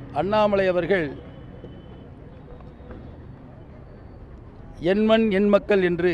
அண்ணாமலை அவர்கள் எண்மண் எண் மக்கள் என்று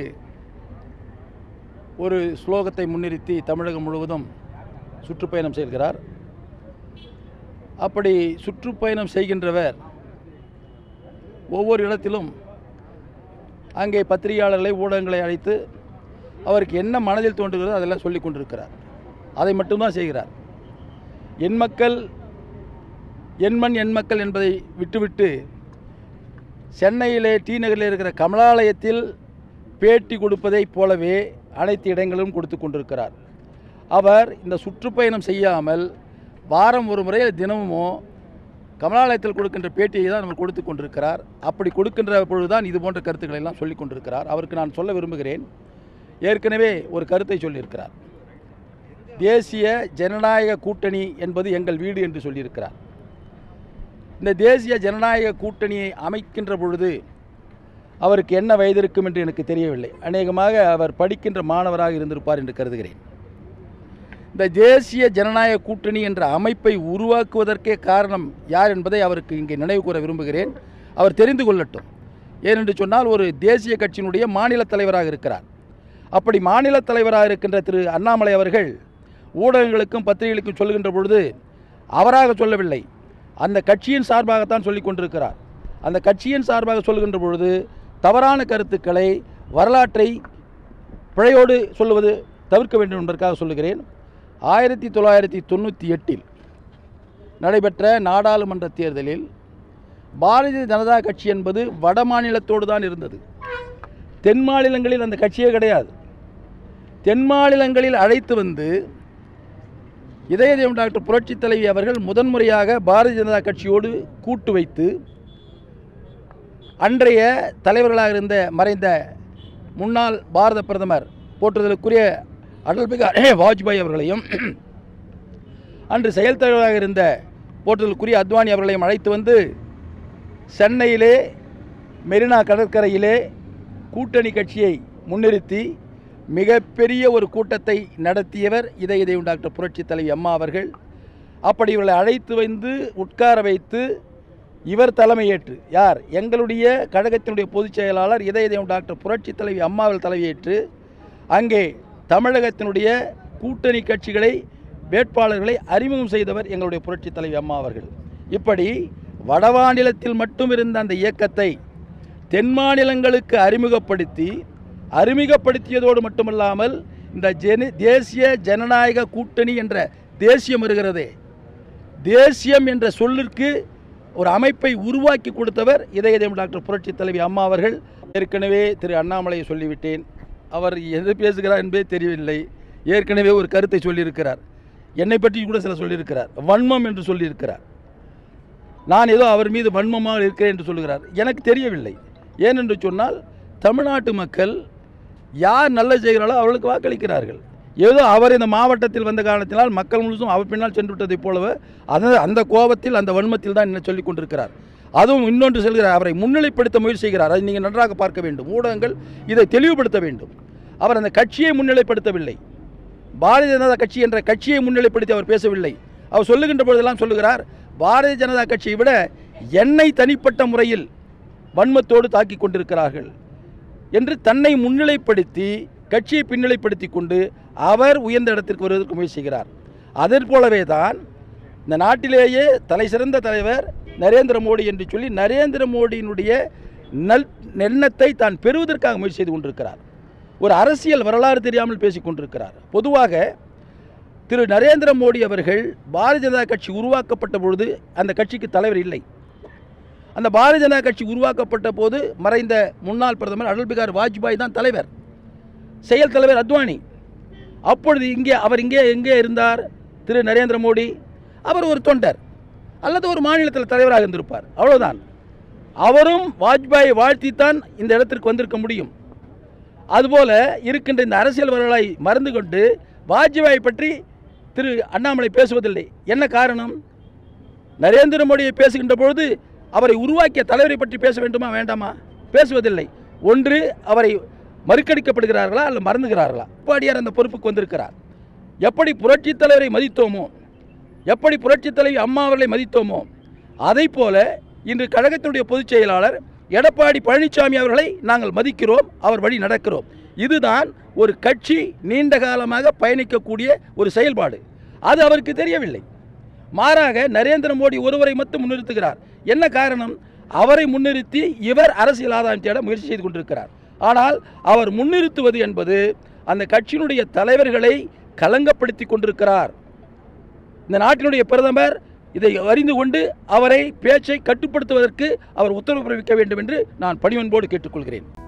ஒரு ஸ்லோகத்தை முன்னிறுத்தி தமிழகம் முழுவதும் சுற்றுப்பயணம் செய்கிறார் அப்படி சுற்றுப்பயணம் செய்கின்றவர் ஒவ்வொரு இடத்திலும் அங்கே பத்திரிகையாளர்களை ஊடகங்களை அழைத்து அவருக்கு என்ன மனதில் தோன்றுகிறதோ அதெல்லாம் சொல்லி கொண்டிருக்கிறார் அதை மட்டும்தான் செய்கிறார் எண் மக்கள் எண்மண் எண் மக்கள் என்பதை விட்டுவிட்டு சென்னையிலே டி நகரில் இருக்கிற கமலாலயத்தில் பேட்டி கொடுப்பதைப் போலவே அனைத்து இடங்களிலும் கொடுத்து கொண்டிருக்கிறார் அவர் இந்த சுற்றுப்பயணம் செய்யாமல் வாரம் ஒரு முறை தினமுமோ கமலாலயத்தில் கொடுக்கின்ற பேட்டியை தான் அவர் கொடுத்து கொண்டிருக்கிறார் அப்படி கொடுக்கின்ற பொழுதுதான் இது போன்ற கருத்துக்களை எல்லாம் சொல்லிக் கொண்டிருக்கிறார் அவருக்கு நான் சொல்ல விரும்புகிறேன் ஏற்கனவே ஒரு கருத்தை சொல்லியிருக்கிறார் தேசிய ஜனநாயக கூட்டணி என்பது எங்கள் வீடு என்று சொல்லியிருக்கிறார் இந்த தேசிய ஜனநாயக கூட்டணியை அமைக்கின்ற பொழுது அவருக்கு என்ன வயது இருக்கும் என்று எனக்கு தெரியவில்லை அநேகமாக அவர் படிக்கின்ற மாணவராக இருந்திருப்பார் என்று கருதுகிறேன் இந்த தேசிய ஜனநாயக கூட்டணி என்ற அமைப்பை உருவாக்குவதற்கே காரணம் யார் என்பதை அவருக்கு இங்கே நினைவு கூற விரும்புகிறேன் அவர் தெரிந்து கொள்ளட்டும் ஏனென்று சொன்னால் ஒரு தேசிய கட்சியினுடைய மாநில தலைவராக இருக்கிறார் அப்படி மாநில தலைவராக இருக்கின்ற திரு அண்ணாமலை அவர்கள் ஊடகங்களுக்கும் பத்திரிகைகளுக்கும் சொல்லுகின்ற பொழுது அவராக சொல்லவில்லை அந்த கட்சியின் சார்பாகத்தான் சொல்லிக் கொண்டிருக்கிறார் அந்த கட்சியின் சார்பாக சொல்லுகின்ற பொழுது தவறான கருத்துக்களை வரலாற்றை பிழையோடு சொல்லுவது தவிர்க்க வேண்டும் என்பதற்காக சொல்லுகிறேன் ஆயிரத்தி தொள்ளாயிரத்தி தொண்ணூற்றி எட்டில் நடைபெற்ற நாடாளுமன்ற தேர்தலில் பாரதிய ஜனதா கட்சி என்பது வட மாநிலத்தோடு தான் இருந்தது தென் மாநிலங்களில் அந்த கட்சியே கிடையாது தென் மாநிலங்களில் அழைத்து வந்து இதயதேவம் டாக்டர் புரட்சித் தலைவி அவர்கள் முதன்முறையாக பாரதிய ஜனதா கட்சியோடு கூட்டு வைத்து அன்றைய தலைவர்களாக இருந்த மறைந்த முன்னாள் பாரத பிரதமர் போற்றுதலுக்குரிய அடல் பிகாரி வாஜ்பாய் அவர்களையும் அன்று செயல் தலைவராக இருந்த போற்றுதலுக்குரிய அத்வானி அவர்களையும் அழைத்து வந்து சென்னையிலே மெரினா கடற்கரையிலே கூட்டணி கட்சியை முன்னிறுத்தி மிகப்பெரிய ஒரு கூட்டத்தை நடத்தியவர் இதய தெய்வம் டாக்டர் புரட்சித் தலைவி அம்மா அவர்கள் அப்படி இவர்களை அழைத்து வந்து உட்கார வைத்து இவர் தலைமையேற்று யார் எங்களுடைய கழகத்தினுடைய பொதுச் செயலாளர் இதய தெய்வம் டாக்டர் புரட்சித் தலைவி அம்மாவில் தலைமையேற்று அங்கே தமிழகத்தினுடைய கூட்டணி கட்சிகளை வேட்பாளர்களை அறிமுகம் செய்தவர் எங்களுடைய புரட்சித் தலைவி அம்மா அவர்கள் இப்படி வடமாநிலத்தில் மட்டும் இருந்த அந்த இயக்கத்தை தென் மாநிலங்களுக்கு அறிமுகப்படுத்தி அறிமுகப்படுத்தியதோடு மட்டுமல்லாமல் இந்த ஜெனி தேசிய ஜனநாயக கூட்டணி என்ற தேசியம் இருக்கிறதே தேசியம் என்ற சொல்லிற்கு ஒரு அமைப்பை உருவாக்கி கொடுத்தவர் இதயதேவம் டாக்டர் புரட்சித் தலைவி அம்மா அவர்கள் ஏற்கனவே திரு அண்ணாமலையை சொல்லிவிட்டேன் அவர் எது பேசுகிறார் என்பதே தெரியவில்லை ஏற்கனவே ஒரு கருத்தை சொல்லியிருக்கிறார் என்னை பற்றி கூட சில சொல்லியிருக்கிறார் வன்மம் என்று சொல்லியிருக்கிறார் நான் ஏதோ அவர் மீது வன்மமாக இருக்கிறேன் என்று சொல்லுகிறார் எனக்கு தெரியவில்லை ஏனென்று சொன்னால் தமிழ்நாட்டு மக்கள் யார் நல்லது செய்கிறார்களோ அவர்களுக்கு வாக்களிக்கிறார்கள் ஏதோ அவர் இந்த மாவட்டத்தில் வந்த காரணத்தினால் மக்கள் முழுசும் அவர் பின்னால் சென்று விட்டதைப் போலவே அந்த அந்த கோபத்தில் அந்த வன்மத்தில் தான் என்ன சொல்லிக் கொண்டிருக்கிறார் அதுவும் இன்னொன்று செல்கிறார் அவரை முன்னிலைப்படுத்த முயற்சி செய்கிறார் அதை நீங்கள் நன்றாக பார்க்க வேண்டும் ஊடகங்கள் இதை தெளிவுபடுத்த வேண்டும் அவர் அந்த கட்சியை முன்னிலைப்படுத்தவில்லை பாரதிய ஜனதா கட்சி என்ற கட்சியை முன்னிலைப்படுத்தி அவர் பேசவில்லை அவர் சொல்லுகின்ற பொழுதெல்லாம் சொல்லுகிறார் பாரதிய ஜனதா கட்சியை விட என்னை தனிப்பட்ட முறையில் வன்மத்தோடு தாக்கி கொண்டிருக்கிறார்கள் என்று தன்னை முன்னிலைப்படுத்தி கட்சியை பின்னிலைப்படுத்தி கொண்டு அவர் உயர்ந்த இடத்திற்கு வருவதற்கு முயற்சி செய்கிறார் அதற் போலவே தான் இந்த நாட்டிலேயே தலை சிறந்த தலைவர் நரேந்திர மோடி என்று சொல்லி நரேந்திர மோடியினுடைய நல் எண்ணத்தை தான் பெறுவதற்காக முயற்சி செய்து கொண்டிருக்கிறார் ஒரு அரசியல் வரலாறு தெரியாமல் பேசிக் கொண்டிருக்கிறார் பொதுவாக திரு நரேந்திர மோடி அவர்கள் பாரதிய ஜனதா கட்சி உருவாக்கப்பட்ட பொழுது அந்த கட்சிக்கு தலைவர் இல்லை அந்த பாரதிய ஜனதா கட்சி உருவாக்கப்பட்ட போது மறைந்த முன்னாள் பிரதமர் அடல் பிகாரி வாஜ்பாய் தான் தலைவர் செயல் தலைவர் அத்வானி அப்பொழுது இங்கே அவர் இங்கே எங்கே இருந்தார் திரு நரேந்திர மோடி அவர் ஒரு தொண்டர் அல்லது ஒரு மாநிலத்தில் தலைவராக இருந்திருப்பார் அவ்வளவுதான் அவரும் வாஜ்பாயை வாழ்த்தித்தான் இந்த இடத்திற்கு வந்திருக்க முடியும் அதுபோல இருக்கின்ற இந்த அரசியல் வரலாறை மறந்து கொண்டு வாஜ்பாயை பற்றி திரு அண்ணாமலை பேசுவதில்லை என்ன காரணம் நரேந்திர மோடியை பேசுகின்ற பொழுது அவரை உருவாக்கிய தலைவரை பற்றி பேச வேண்டுமா வேண்டாமா பேசுவதில்லை ஒன்று அவரை மறுக்கடிக்கப்படுகிறார்களா அல்ல மறந்துகிறார்களா எப்பாடியார் அந்த பொறுப்புக்கு வந்திருக்கிறார் எப்படி புரட்சித் தலைவரை மதித்தோமோ எப்படி புரட்சித் தலைவி அம்மா அவர்களை மதித்தோமோ அதை போல இன்று கழகத்தினுடைய பொதுச் செயலாளர் எடப்பாடி பழனிசாமி அவர்களை நாங்கள் மதிக்கிறோம் அவர் வழி நடக்கிறோம் இதுதான் ஒரு கட்சி நீண்ட காலமாக பயணிக்கக்கூடிய ஒரு செயல்பாடு அது அவருக்கு தெரியவில்லை மாறாக நரேந்திர மோடி ஒருவரை மட்டும் முன்னிறுத்துகிறார் என்ன காரணம் அவரை முன்னிறுத்தி இவர் அரசியல் ஆதாயம் தேட முயற்சி செய்து கொண்டிருக்கிறார் ஆனால் அவர் முன்னிறுத்துவது என்பது அந்த கட்சியினுடைய தலைவர்களை கலங்கப்படுத்தி கொண்டிருக்கிறார் இந்த நாட்டினுடைய பிரதமர் இதை அறிந்து கொண்டு அவரை பேச்சை கட்டுப்படுத்துவதற்கு அவர் உத்தரவு பிறப்பிக்க வேண்டும் என்று நான் பணிவன்போடு கேட்டுக்கொள்கிறேன்